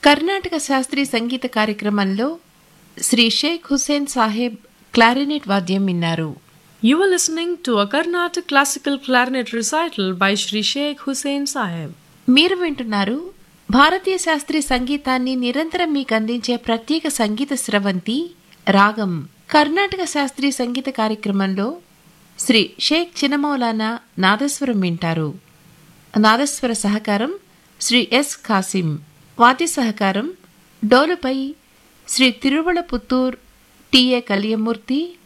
కర్ణాటక శాస్త్రీయ సంగీత కార్యక్రమంలో శ్రీ షేక్ హుసేన్ సాహెబ్ క్లారినెట్ వాద్యం విన్నారు You were listening to a Carnatic classical clarinet recital by Sri Sheikh Hussain Sahib. మీరు వింటున్నారు భారతీయ శాస్త్రీయ సంగీతాన్ని నిరంతరం మీకు అందించే ప్రత్యేక సంగీత స్రవంతి రాగం కర్ణాటక శాస్త్రీయ సంగీత కార్యక్రమంలో శ్రీ షేక్ చినమౌలానా నాదస్వరం వింటారు నాదస్వర సహకారం శ్రీ ఎస్ ఖాసిం వాద్య సహకారం డోలుపై శ్రీ తిరువళ పుత్తూర్ టిఏ కలియమూర్తి